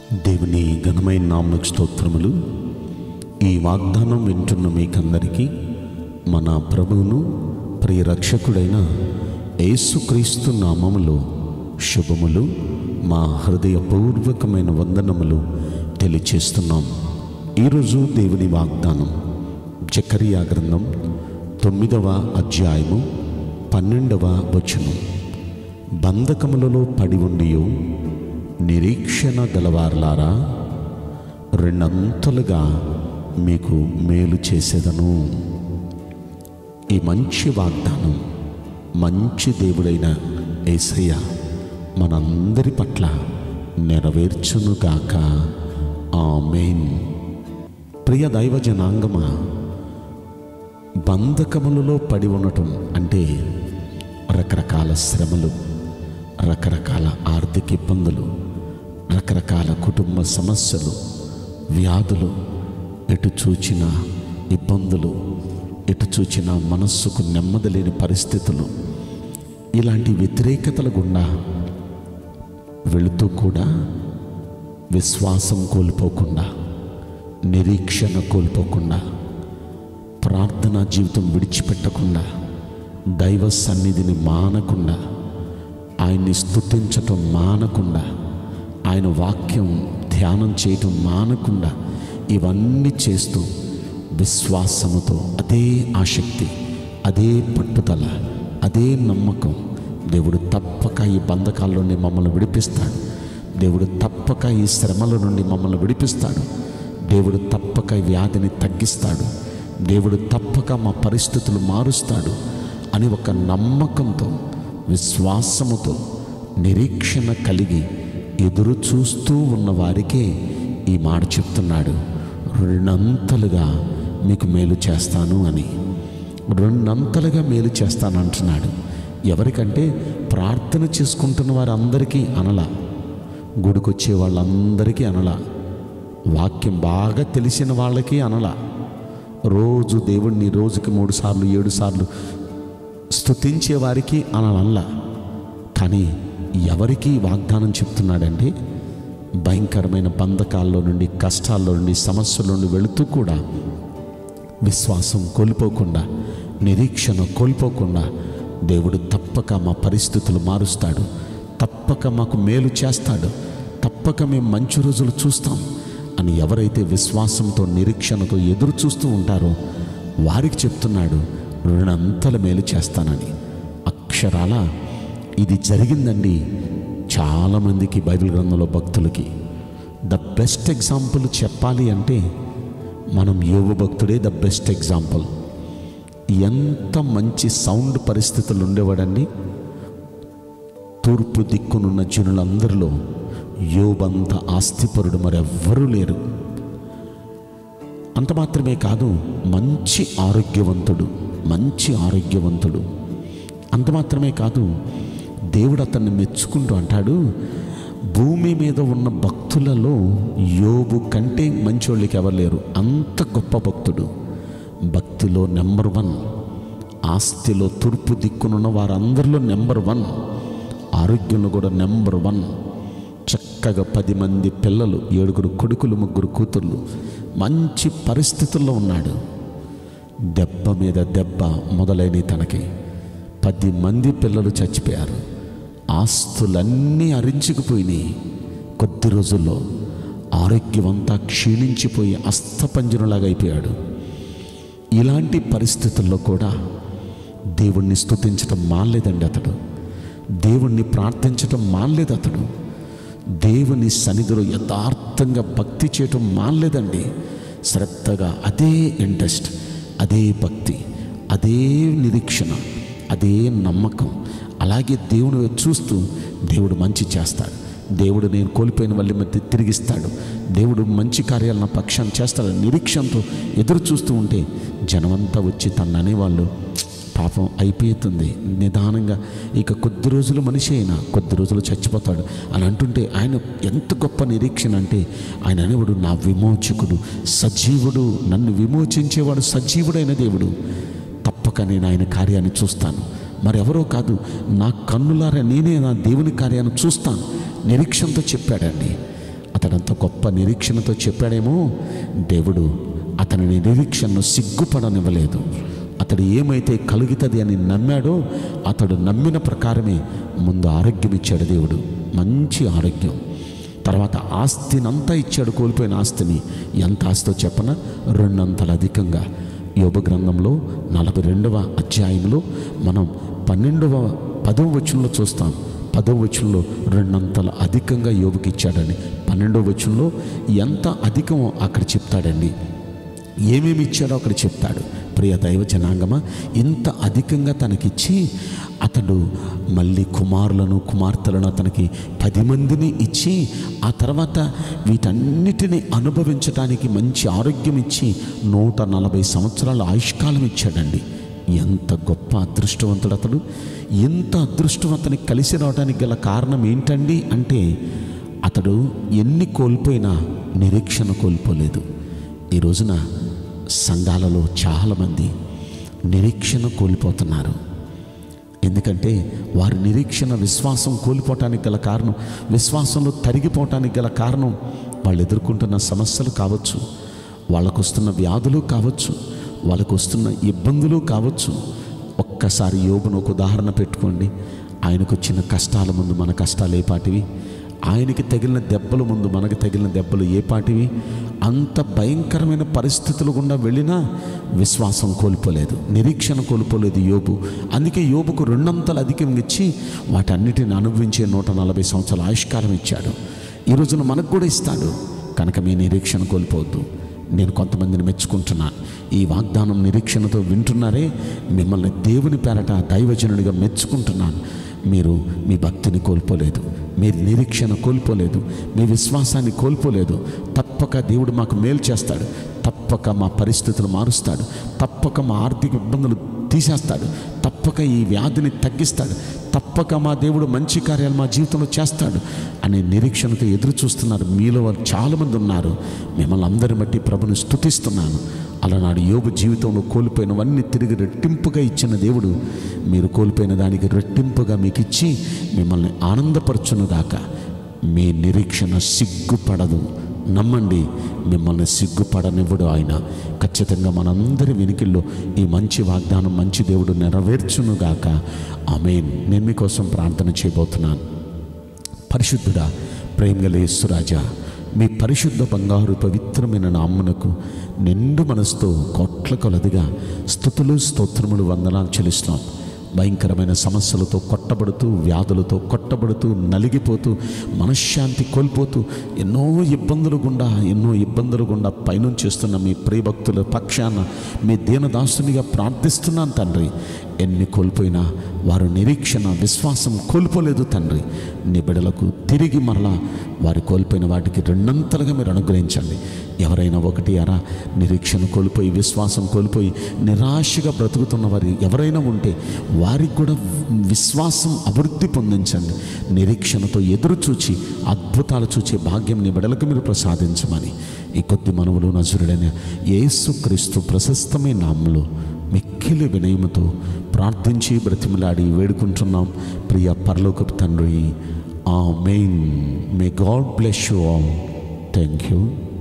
దేవుని ఘనమైన నామకు స్తోత్రములు ఈ వాగ్దానం వింటున్న మీకందరికీ మన ప్రభువును ప్రియ రక్షకుడైన యేసుక్రీస్తు నామములో శుభములు మా హృదయపూర్వకమైన వందనములు తెలియచేస్తున్నాం ఈరోజు దేవుని వాగ్దానం జకరియా గ్రంథం తొమ్మిదవ అధ్యాయము పన్నెండవ వచనం బంధకములలో పడి ఉండియో నిరీక్షణ గలవార్లారా రెండంతలుగా మీకు మేలు చేసేదను ఈ మంచి వాగ్దానం మంచి దేవుడైన ఏసయ్య మనందరి పట్ల నెరవేర్చునుగాక ఆమెన్ ప్రియ దైవ జనాంగమా బంధకములలో పడి ఉండటం అంటే రకరకాల శ్రమలు రకరకాల ఆర్థిక ఇబ్బందులు రకరకాల కుటుంబ సమస్యలు వ్యాధులు ఎటు చూచిన ఇబ్బందులు ఎటు చూచిన మనస్సుకు నెమ్మది లేని పరిస్థితులు ఇలాంటి వ్యతిరేకతల గుండా వెళుతూ కూడా విశ్వాసం కోల్పోకుండా నిరీక్షణ కోల్పోకుండా ప్రార్థనా జీవితం విడిచిపెట్టకుండా దైవ సన్నిధిని మానకుండా ఆయన్ని స్తుతించటం మానకుండా ఆయన వాక్యం ధ్యానం చేయటం మానకుండా ఇవన్నీ చేస్తూ విశ్వాసముతో అదే ఆసక్తి అదే పట్టుదల అదే నమ్మకం దేవుడు తప్పక ఈ బంధకాల నుండి మమ్మల్ని విడిపిస్తాడు దేవుడు తప్పక ఈ శ్రమల నుండి మమ్మల్ని విడిపిస్తాడు దేవుడు తప్పక ఈ వ్యాధిని తగ్గిస్తాడు దేవుడు తప్పక మా పరిస్థితులు మారుస్తాడు అని ఒక నమ్మకంతో విశ్వాసముతో నిరీక్షణ కలిగి ఎదురు చూస్తూ ఉన్న వారికే ఈ మాట చెప్తున్నాడు రెండంతలుగా మీకు మేలు చేస్తాను అని రెండంతలుగా మేలు చేస్తాను అంటున్నాడు ఎవరికంటే ప్రార్థన చేసుకుంటున్న వారందరికీ అనలా గుడికొచ్చే వాళ్ళందరికీ అనలా వాక్యం బాగా తెలిసిన వాళ్ళకి అనలా రోజు దేవుణ్ణి రోజుకి మూడు సార్లు ఏడు సార్లు స్తుతించే వారికి అనలా కానీ ఎవరికి వాగ్దానం చెప్తున్నాడంటే భయంకరమైన బంధకాల్లో నుండి కష్టాల్లో నుండి సమస్యల నుండి వెళుతూ కూడా విశ్వాసం కోల్పోకుండా నిరీక్షణ కోల్పోకుండా దేవుడు తప్పక మా పరిస్థితులు మారుస్తాడు తప్పక మాకు మేలు చేస్తాడు తప్పక మేము మంచి రోజులు చూస్తాం అని ఎవరైతే విశ్వాసంతో నిరీక్షణతో ఎదురు చూస్తూ ఉంటారో వారికి చెప్తున్నాడు రెండంతల మేలు చేస్తానని అక్షరాల ఇది జరిగిందండి చాలామందికి బైబిల్ గ్రంథంలో భక్తులకి ద బెస్ట్ ఎగ్జాంపుల్ చెప్పాలి అంటే మనం యోగ భక్తుడే ద బెస్ట్ ఎగ్జాంపుల్ ఎంత మంచి సౌండ్ పరిస్థితులు ఉండేవాడండి తూర్పు దిక్కునున్న జనులందరిలో యోబంత ఆస్తిపరుడు మరెవ్వరూ లేరు అంత మాత్రమే కాదు మంచి ఆరోగ్యవంతుడు మంచి ఆరోగ్యవంతుడు అంత మాత్రమే కాదు దేవుడు అతన్ని మెచ్చుకుంటూ అంటాడు భూమి మీద ఉన్న భక్తులలో యోబు కంటే మంచోళ్ళకి ఎవరు లేరు అంత గొప్ప భక్తుడు భక్తిలో నెంబర్ వన్ ఆస్తిలో తూర్పు దిక్కునున్న వారందరిలో నెంబర్ వన్ ఆరోగ్యంలో కూడా నెంబర్ వన్ చక్కగా పది మంది పిల్లలు ఏడుగురు కొడుకులు ముగ్గురు కూతుర్లు మంచి పరిస్థితుల్లో ఉన్నాడు దెబ్బ మీద దెబ్బ మొదలైనవి తనకి పది మంది పిల్లలు చచ్చిపోయారు ఆస్తులన్నీ అరించుకుపోయినాయి కొద్ది రోజుల్లో ఆరోగ్యమంతా క్షీణించిపోయి అస్థపంజనులాగా అయిపోయాడు ఇలాంటి పరిస్థితుల్లో కూడా దేవుణ్ణి స్తుతించడం మానలేదండి అతడు దేవుణ్ణి ప్రార్థించటం మానలేదు అతడు దేవుని సన్నిధిలో యథార్థంగా భక్తి చేయటం మానలేదండి శ్రద్ధగా అదే ఇంట్రెస్ట్ అదే భక్తి అదే నిరీక్షణ అదే నమ్మకం అలాగే దేవుని వైపు చూస్తూ దేవుడు మంచి చేస్తాడు దేవుడు నేను కోల్పోయిన వాళ్ళ మధ్య తిరిగిస్తాడు దేవుడు మంచి కార్యాలు నా పక్షాన్ని చేస్తాడు నిరీక్షణతో ఎదురు చూస్తూ ఉంటే జనమంతా వచ్చి తను అనేవాళ్ళు పాపం అయిపోతుంది నిదానంగా ఇక కొద్ది రోజులు మనిషి అయినా కొద్ది రోజులు చచ్చిపోతాడు అని అంటుంటే ఆయన ఎంత గొప్ప నిరీక్షణ అంటే ఆయన అనేవాడు నా విమోచకుడు సజీవుడు నన్ను విమోచించేవాడు సజీవుడైన దేవుడు తప్పక నేను ఆయన కార్యాన్ని చూస్తాను మరెవరో కాదు నా కన్నులారా నేనే నా దేవుని కార్యాన్ని చూస్తాను నిరీక్షణతో చెప్పాడండి అతడంత గొప్ప నిరీక్షణతో చెప్పాడేమో దేవుడు అతని నిరీక్షణను సిగ్గుపడనివ్వలేదు అతడు ఏమైతే కలుగుతుంది అని నమ్మాడో అతడు నమ్మిన ప్రకారమే ముందు ఆరోగ్యం ఇచ్చాడు దేవుడు మంచి ఆరోగ్యం తర్వాత ఆస్తినంతా ఇచ్చాడు కోల్పోయిన ఆస్తిని ఎంత ఆస్తో చెప్పన రెండంతలు అధికంగా యోగ గ్రంథంలో నలభై రెండవ అధ్యాయంలో మనం పన్నెండవ పదవ వచనంలో చూస్తాం పదవ వచనంలో రెండంతలు అధికంగా యోగుకి ఇచ్చాడని పన్నెండవ వచనంలో ఎంత అధికమో అక్కడ చెప్తాడండి ఏమేమి ఇచ్చాడో అక్కడ చెప్తాడు ప్రియ దైవ జనాంగమ ఇంత అధికంగా తనకిచ్చి అతడు మళ్ళీ కుమారులను కుమార్తెలను అతనికి పది మందిని ఇచ్చి ఆ తర్వాత వీటన్నిటిని అనుభవించడానికి మంచి ఆరోగ్యం ఇచ్చి నూట నలభై సంవత్సరాల ఆయుష్కాలం ఇచ్చాడండి ఎంత గొప్ప అదృష్టవంతుడు అతడు ఎంత అదృష్టం అతనికి కలిసి రావడానికి గల కారణం ఏంటండి అంటే అతడు ఎన్ని కోల్పోయినా నిరీక్షణ కోల్పోలేదు ఈ రోజున సంఘాలలో చాలామంది నిరీక్షణ కోల్పోతున్నారు ఎందుకంటే వారి నిరీక్షణ విశ్వాసం కోల్పోవటానికి గల కారణం విశ్వాసంలో తరిగిపోవటానికి గల కారణం వాళ్ళు ఎదుర్కొంటున్న సమస్యలు కావచ్చు వాళ్ళకు వస్తున్న వ్యాధులు కావచ్చు వాళ్ళకు వస్తున్న ఇబ్బందులు కావచ్చు ఒక్కసారి యోగును ఒక ఉదాహరణ పెట్టుకోండి ఆయనకు వచ్చిన కష్టాల ముందు మన కష్టాలు ఏ పాటివి ఆయనకి తగిలిన దెబ్బల ముందు మనకి తగిలిన దెబ్బలు ఏ పాటివి అంత భయంకరమైన పరిస్థితులు గుండా వెళ్ళినా విశ్వాసం కోల్పోలేదు నిరీక్షణ కోల్పోలేదు యోబు అందుకే యోబుకు రెండంతలు అధికం ఇచ్చి వాటన్నిటిని అనుభవించే నూట నలభై సంవత్సరాల ఆయుష్కాలం ఇచ్చాడు ఈ రోజున మనకు కూడా ఇస్తాడు కనుక మీ నిరీక్షణ కోల్పోవద్దు నేను కొంతమందిని మెచ్చుకుంటున్నాను ఈ వాగ్దానం నిరీక్షణతో వింటున్నారే మిమ్మల్ని దేవుని పేరట దైవజనుడిగా మెచ్చుకుంటున్నాను మీరు మీ భక్తిని కోల్పోలేదు మీ నిరీక్షణ కోల్పోలేదు మీ విశ్వాసాన్ని కోల్పోలేదు తప్పక దేవుడు మాకు మేలు చేస్తాడు తప్పక మా పరిస్థితులు మారుస్తాడు తప్పక మా ఆర్థిక ఇబ్బందులు తీసేస్తాడు తప్పక ఈ వ్యాధిని తగ్గిస్తాడు తప్పక మా దేవుడు మంచి కార్యాలు మా జీవితంలో చేస్తాడు అనే నిరీక్షణతో ఎదురు చూస్తున్నారు మీలో వారు చాలామంది ఉన్నారు మిమ్మల్ని అందరిని బట్టి ప్రభుని స్తుతిస్తున్నాను అలనాడు యోగు జీవితంలో కోల్పోయినవన్నీ తిరిగి రెట్టింపుగా ఇచ్చిన దేవుడు మీరు కోల్పోయిన దానికి రెట్టింపుగా మీకు ఇచ్చి మిమ్మల్ని ఆనందపరచునుగాక మీ నిరీక్షణ సిగ్గుపడదు నమ్మండి మిమ్మల్ని సిగ్గుపడనివ్వడు ఆయన ఖచ్చితంగా మనందరి వెనుకల్లో ఈ మంచి వాగ్దానం మంచి దేవుడు నెరవేర్చునుగాక ఆమెన్ నేను మీకోసం ప్రార్థన చేయబోతున్నాను పరిశుద్ధుడా ప్రేమగలేశ్వరాజా మీ పరిశుద్ధ బంగారు పవిత్రమైన నామ్మునకు నిండు మనసుతో కోట్ల కొలదిగా స్థుతులు స్తోత్రములు వందనాలు చెల్లిస్తున్నాం భయంకరమైన సమస్యలతో కొట్టబడుతూ వ్యాధులతో కొట్టబడుతూ నలిగిపోతూ మనశ్శాంతి కోల్పోతూ ఎన్నో ఇబ్బందులు గుండా ఎన్నో ఇబ్బందులు గుండా పైనుంచి చేస్తున్న మీ ప్రియభక్తుల పక్షాన మీ దీనదాసునిగా ప్రార్థిస్తున్నాను తండ్రి ఎన్ని కోల్పోయినా వారు నిరీక్షణ విశ్వాసం కోల్పోలేదు తండ్రి నీ బిడలకు తిరిగి మరలా వారి కోల్పోయిన వాటికి రెండంతలుగా మీరు అనుగ్రహించండి ఎవరైనా ఒకటి అరా నిరీక్షణ కోల్పోయి విశ్వాసం కోల్పోయి నిరాశగా బ్రతుకుతున్న వారు ఎవరైనా ఉంటే వారికి కూడా విశ్వాసం అభివృద్ధి పొందించండి నిరీక్షణతో ఎదురు చూచి అద్భుతాలు చూచే భాగ్యం నీ బిడలకు మీరు ప్రసాదించమని ఈ కొద్ది మనవులు నజరుడైన యేసుక్రీస్తు ప్రశస్తమైన నామంలో మిక్కిలి వినయముతో ప్రార్థించి బ్రతిమలాడి వేడుకుంటున్నాం ప్రియ పరలోకపు తండ్రి amen may God bless you all thank you